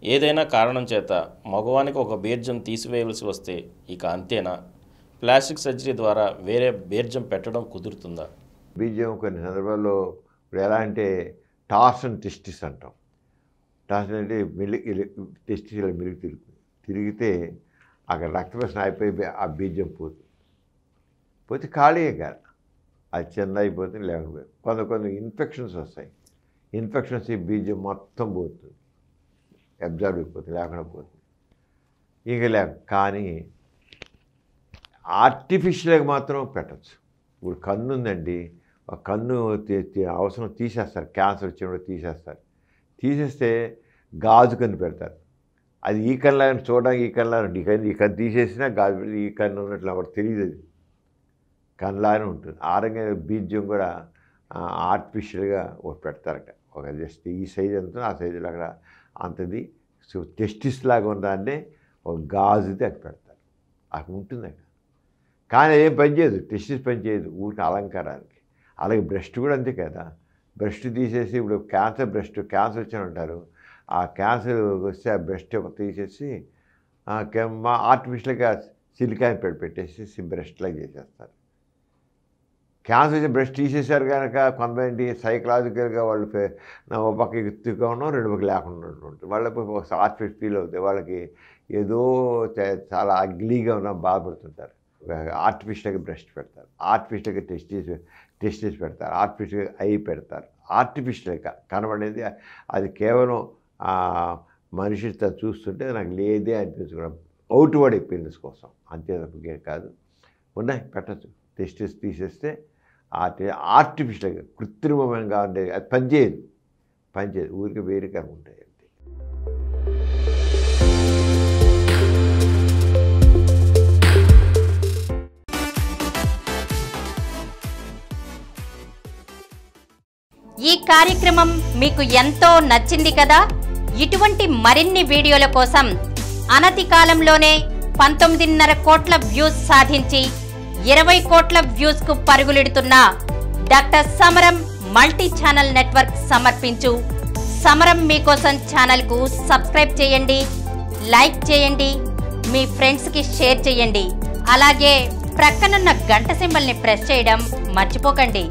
ఏదైనా కారణం చేత మగవానికి ఒక బీర్జం తీసివేయవలసి వస్తే ఇక అంతేనా ప్లాస్టిక్ సర్జరీ ద్వారా వేరే బీర్జం పెట్టడం కుదురుతుందా బీజం కొన్ని సందర్భాల్లో ఇప్పుడు ఎలా అంటే టాస్ అండ్ టెస్టిస్ అంటాం టాస్ అంటే మిలి టెస్టిస్ ఇలా మిలిగి తిరుగుతుంది తిరిగితే అక్కడ రక్తప్రసరణ అయిపోయి బీ- ఆ బీజం పోతుంది పోతే ఖాళీయే కాదు అది చిన్న అయిపోతుంది లేకపోతే కొంత కొంత ఇన్ఫెక్షన్స్ వస్తాయి ఇన్ఫెక్షన్స్ ఈ బీజం మొత్తం పోతుంది అబ్జర్వ్ అయిపోతుంది లేకుండా పోతుంది ఇక లేక కానీ ఆర్టిఫిషియల్గా మాత్రం పెట్టచ్చు ఇప్పుడు కన్ను ఉందండి ఆ కన్ను తీ- తీ- అవసరం తీసేస్తారు క్యాన్సర్ వచ్చినప్పుడు తీసేస్తారు తీసేస్తే గాజు కన్ను పెడతారు అది ఈ కన్నులా చూడడానికి ఈ కన్నులా ఉంటుంది ఈ కన్ను ఈ కన్ను తీసేసినా గాజు పెడితే ఈ కన్ను ఉన్నట్లు ఎవరు తెలియదు అది కన్నులానే ఉంటుంది ఆ రకంగా బీజం కూడా ఆర్టిఫిషియల్గా ఒకటి పెడతారట ఒక జస్ట్ ఈ సైజ్ ఎంత ఆ సైజులో అక్కడ అంతది సో టెస్టిస్ లాగా ఉందాన్నే ఒక గాజుది అక్కడ పెడతారు అక్కడ ఉంటుంది అక్కడ కానీ ఏం పనిచేయదు టెస్టిస్ పనిచేయదు ఊరికి అలంకారానికి అలాగే బ్రెస్ట్ కూడా అంతే కదా బ్రెస్ట్ తీసేసి ఇప్పుడు క్యాన్సర్ బ్రెస్ట్ క్యాన్సర్ వచ్చిన ఉంటారు ఆ క్యాన్సర్ వస్తే ఆ బ్రెస్ట్ ఒక తీసేసి ఆ కెమ్మ ఆర్టిఫిషియల్గా సిలికాన్ పెట్టి పెట్టేసి బ్రెస్ట్లాగా చేసేస్తారు క్యాన్సర్ వచ్చి బ్రెస్ట్ తీసేశారు కనుక కొంతమంది సైకలాజికల్గా వాళ్ళు ఫే- నా ఒక పక్క ఎత్తుగా ఉన్నాం రెండు పక్క లేకుండా ఉంటుంది వాళ్ళకి ఒక ఆర్టిఫిషియల్ ఫీల్ అవుతాయి వాళ్ళకి ఏదో చా- చాలా అగ్లీగా ఉన్న బాధపడుతుంటారు ఆర్టిఫిషియల్గా బ్రెస్ట్ పెడతారు ఆర్టిఫిషియల్గా టెస్టీస్ టెస్టీస్ పెడతారు ఆర్టిఫిషియల్గా ఐ పెడతారు ఆర్టిఫిషియల్గా కనబడేది అది కేవలం ఆ మనిషి త- చూస్తుంటే నాకు లేదే అనిపించుకోవడం అవుట్వర్డ్ ఎపీరియన్స్ కోసం అంతే తప్పకే కాదు ఉన్నాయి పెట్టచ్చు టెస్టిస్ తీసేస్తే ఆర్టి ఆర్టిఫిషియల్గా కృత్రిమంగా ఉండే అది పనిచేయదు పనిచేయదు ఊరికి వేరుగా ఉంటాయి అంతే ఈ కార్యక్రమం మీకు ఎంతో నచ్చింది కదా ఇటువంటి మరిన్ని వీడియోల కోసం అనతి కాలంలోనే పంతొమ్మిదిన్నర కోట్ల వ్యూస్ సాధించి ఇరవై కోట్ల వ్యూస్ కు పరుగులెడుతున్న doctor Samaram multi channel network సమర్పించు సమరం మీకోసం ఛానల్ కు సబ్స్క్రైబ్ చేయండి లైక్ చేయండి మీ ఫ్రెండ్స్ కి షేర్ చేయండి అలాగే ప్రక్కనున్న గంట సింబల్ ని ప్రెస్ చేయడం మర్చిపోకండి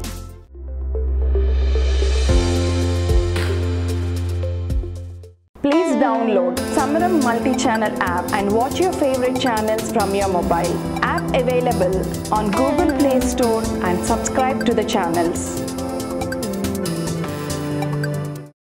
Please download Samaram multi-channel app and watch your favorite channels from your mobile. App available on Google Play Store and subscribe to the channels.